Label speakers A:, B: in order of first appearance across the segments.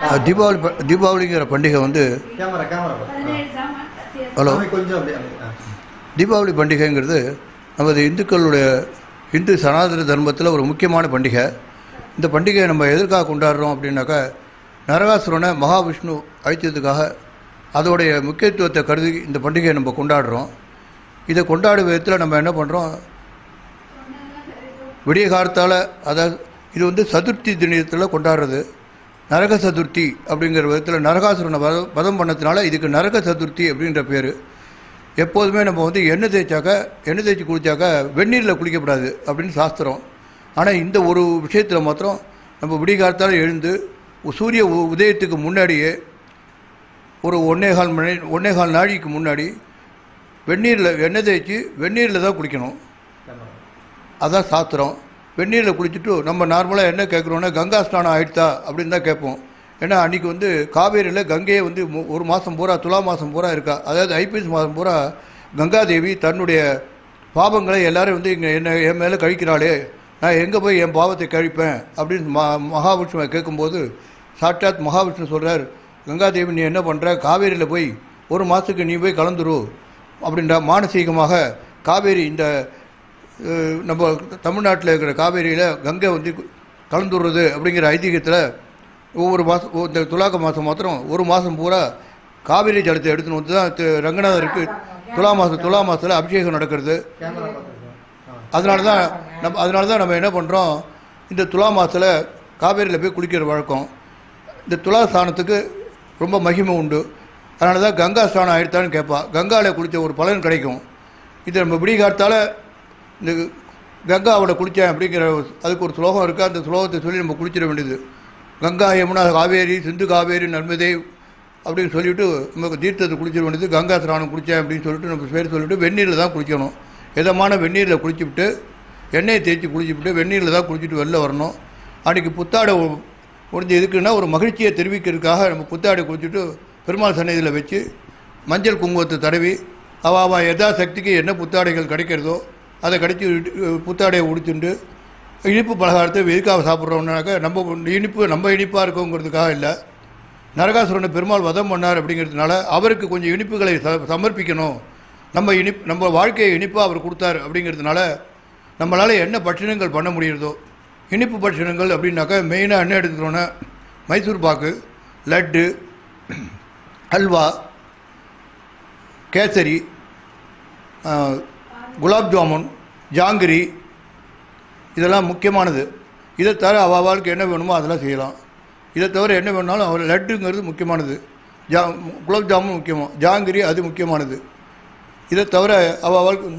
A: அஹ், தீபாவளி ப- தீபாவளிங்கிற பண்டிகை வந்து
B: கேமரா கேமரா
A: ஹலோ
B: சாமி கொஞ்சம் அப்படியே அப்படியே. ஆ.
A: தீபாவளி பண்டிகைங்கிறது நமது இந்துக்களுடைய இந்து சனாதன தர்மத்தில் ஒரு முக்கியமான பண்டிகை இந்த பண்டிகையை நம்ம எதற்காக கொண்டாடுறோம் அப்படின்னாக்கா நரகாசுரனை மகாவிஷ்ணு அழித்ததுக்காக அதோடைய முக்கியத்துவத்தை கருதி இந்த பண்டிகையை நம்ம கொண்டாடுறோம் இதை கொண்டாடும் விதத்தில் நம்ம என்ன பண்ணுறோம் விடிய காலத்தால் அதாவது இது வந்து சதுர்த்தி தினத்தில் கொண்டாடுறது நரக சதுர்த்தி அப்படிங்கிற விதத்தில் நரகாசுரனை வதம் வதம் பண்ணதுனால இதுக்கு நரக சதுர்த்தி அப்படின்ற பேர் எப்போதுமே நம்ம வந்து எண்ணெய் தேய்ச்சாக்க எண்ணெய் தேய்ச்சி குளிச்சாக்க வெந்நீரில் குளிக்கக்கூடாது அப்படின்னு சாஸ்திரம் ஆனால் இந்த ஒரு விஷயத்தில் மாத்திரம் நம்ம விடிய காலத்தால் எழுந்து சூரிய உ- உதயத்துக்கு முன்னாடியே ஒரு ஒன்னே கால் மணி ஒன்னே கால் நாழிக்கு முன்னாடி வெந்நீரில் எண்ணெய் தேய்ச்சி வெந்நீரில் தான் குளிக்கணும்
B: கேமரா
A: அதான் சாத்திரம் வெந்நீரில் குளிச்சுட்டு நம்ம நார்மலாக என்ன கேட்குறோன்னா கங்கா ஸ்நானம் ஆயிடுதா அப்படின்னு தான் கேட்போம் ஏன்னா அன்றைக்கி வந்து காவேரியில் கங்கையை வந்து மு- ஒரு மாதம் பூரா துலா மாதம் பூரா இருக்கா அதாவது ஐப்பசி மாதம் பூரா கங்காதேவி தன்னுடைய பாவங்களை எல்லாரும் வந்து இங்கே என்ன என் மேலே கழிக்கிறாளே நான் எங்கே போய் என் பாவத்தை கழிப்பேன் அப்படின்னு ம மகாவிஷ்ணுவை கேட்கும்போது சாட்சாத் மகாவிஷ்ணு சொல்கிறார் கங்காதேவி நீ என்ன பண்ணுற காவேரியில் போய் ஒரு மாதத்துக்கு நீ போய் கலந்துரு அப்படின்ற மானசீகமாக காவேரி இந்த அஹ், நம்ம தமிழ்நாட்டில் இருக்கிற காவேரியில் கங்கை வந்து கலந்துடுறது அப்படிங்கிற ஐதீகத்தில் ஒவ்வொரு மாதம் இந்த துலாக்க மாதம் மாத்திரம் ஒரு மாதம் பூரா காவேரி ஜலத்தை எடுத்துன்னு வந்து தான் தி- ரங்கநாதருக்கு துலா மாதம் துலா மாதத்தில் அபிஷேகம் நடக்கிறது
B: கேமரா பார்த்துருக்கோம் ஆ
A: அதனால தான் நம்ம அதனால தான் நம்ம என்ன பண்ணுறோம் இந்த துலா மாதத்தில் காவேரியில் போய் குளிக்கிற வழக்கம் இந்த துலா ஸ்தானத்துக்கு ரொம்ப மகிமை உண்டு அதனால தான் கங்கா ஸ்நானம் ஆயிடுத்தான்னு கேட்பா கங்காவில் குளித்த ஒரு பலன் கிடைக்கும் இது நம்ம விடிகாலத்தால் இந்த கங்காவோட குளித்தேன் அப்படிங்கிற ஒரு- அதுக்கு ஒரு ஸ்லோகம் இருக்குது அந்த ஸ்லோகத்தை சொல்லி நம்ம குளிச்சிட வேண்டியது கங்கா யமுனா காவேரி சிந்து காவேரி நர்மதே அப்படின்னு சொல்லிவிட்டு நமக்கு தீர்த்தத்தை குளிச்சிட வேண்டியது கங்கா ஸ்நானம் குளித்தேன் அப்படின்னு சொல்லிட்டு நம்ம பேர் சொல்லிவிட்டு வெந்நீரில் தான் குளிக்கணும் இதமான வெந்நீரில் குளிச்சுவிட்டு எண்ணெயை தேய்ச்சி குளிச்சுவிட்டு வெந்நீரில் தான் குளிச்சுட்டு வெளில வரணும் அன்றைக்கி புத்தாடை ஒ- முடிஞ்சு எதுக்குன்னா ஒரு மகிழ்ச்சியை தெரிவிக்கிறதுக்காக நம்ம புத்தாடை குளிச்சுட்டு பெருமாள் சன்னதியில் வச்சு மஞ்சள் குங்குமத்தை தடவி அவ அவ எதா சக்திக்கு என்ன புத்தாடைகள் கிடைக்கிறதோ அதை கிடைச்சி புத்தாடையை உடுத்துண்டு இனிப்பு பலகாரத்தை எதுக்காக சாப்பிட்றோம்னாக்க நம்ம இனிப்பு நம்ம இனிப்பாக இருக்கோங்கிறதுக்காக இல்லை நரகாசுரனை பெருமாள் வதம் பண்ணார் அப்படிங்கிறதுனால அவருக்கு கொஞ்சம் இனிப்புகளை ச சமர்ப்பிக்கணும் நம்ம இனிப் நம்ம வாழ்க்கையை இனிப்பாக அவர் கொடுத்தார் அப்படிங்கிறதுனால நம்மளால் என்ன பட்சணங்கள் பண்ண முடியுறதோ இனிப்பு பட்சணங்கள் அப்படின்னாக்கா மெயினாக என்ன எடுத்துக்கிறோன்னா மைசூர் பாக்கு லட்டு ஹல்வா கேசரி ஆ, குலாப் ஜாமுன் ஜாங்கிரி இதெல்லாம் முக்கியமானது இதை தவிர அவ அவளுக்கு என்ன வேணுமோ அதெல்லாம் செய்யலாம் இதை தவிர என்ன வேணாலும் அவர் லட்டுங்கிறது முக்கியமானது ஜா குலாப் ஜாமுன் முக்கியமாக ஜாங்கிரி அது முக்கியமானது இதை தவிர அவ அவளுக்கு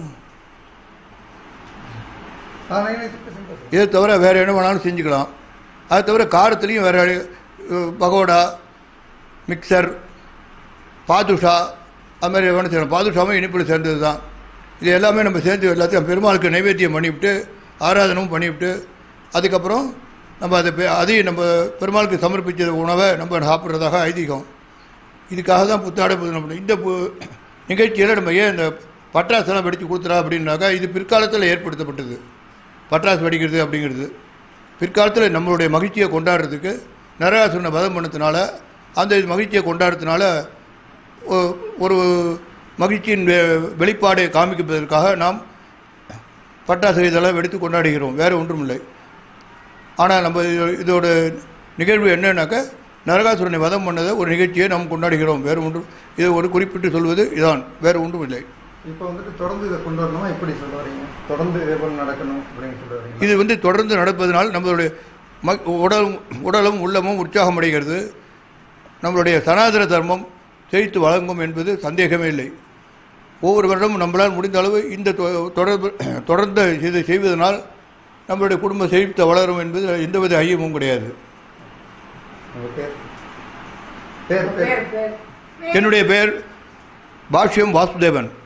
B: ஆ, நை, நை, பேசுங்க, பேசுங்க.
A: இதை தவிர வேறு என்ன வேணாலும் செஞ்சுக்கலாம் அதை தவிர காரத்துலேயும் வேறு பகோடா மிக்சர் பாதுஷா அது மாதிரி வேணும் செய்யணும் பாதுஷாவும் இனிப்பில் சேர்ந்தது தான் இது எல்லாமே நம்ம சேர்ந்து எல்லாத்தையும் பெருமாளுக்கு நைவேத்தியம் பண்ணிவிட்டு ஆராதனமும் பண்ணிவிட்டு அதுக்கப்புறம் நம்ம அதை பெ- அதையும் நம்ம பெருமாளுக்கு சமர்ப்பித்த உணவை நம்ம சாப்பிட்றதாக ஐதீகம் இதுக்காக தான் புத்தாடை பூஜை பண்ணணும் இந்த பு- நிகழ்ச்சியில் நம்ம ஏன் இந்த பட்டாசெல்லாம் வெடித்து கொடுத்துறா அப்படின்னாக்கா இது பிற்காலத்தில் ஏற்படுத்தப்பட்டது பட்டாசு வெடிக்கிறது அப்படிங்கிறது பிற்காலத்தில் நம்மளுடைய மகிழ்ச்சியை கொண்டாடுறதுக்கு நரகாசுரனை வதம் பண்ணதுனால அந்த மகிழ்ச்சியை கொண்டாடுறதுனால ஒ- ஒரு மகிழ்ச்சியின் வெ- வெளிப்பாடை காமிப்பதற்காக நாம் பட்டாசு இதெல்லாம் வெடித்து கொண்டாடுகிறோம் வேறு ஒன்றும் இல்லை ஆனால் நம்ம இது- இதோட நிகழ்வு என்னன்னாக்கா நரகாசுரனை வதம் பண்ணதை ஒரு நிகழ்ச்சியை நாம் கொண்டாடுகிறோம் வேறு ஒன்றும் இதை ஒரு குறிப்பிட்டு சொல்வது இதான் வேறு ஒன்றும் இல்லை
B: இப்போ வந்துட்டு தொடர்ந்து இதை கொண்டு வரணுமா எப்படி சொல்ல வரீங்க தொடர்ந்து இதே போல நடக்கணும் அப்படின்னு சொல்ல வரீங்க
A: இது வந்து தொடர்ந்து நடப்பதனால் நம்மளுடைய ம உடலும் உடலும் உள்ளமும் உற்சாகம் அடைகிறது நம்மளுடைய சனாதன தர்மம் செழித்து வழங்கும் என்பது சந்தேகமே இல்லை ஒவ்வொரு வருடமும் நம்மளால் முடிந்த அளவு இந்த தொ- தொடர்பு தொடர்ந்து இதை செய்வதனால் நம்மளுடைய குடும்பம் செழித்து வளரும் என்பது எந்தவித ஐயமும் கிடையாது
B: உங்க பேர் பேர் பேர்
A: என்னுடைய பெயர் பாஷ்யம் வாசுதேவன்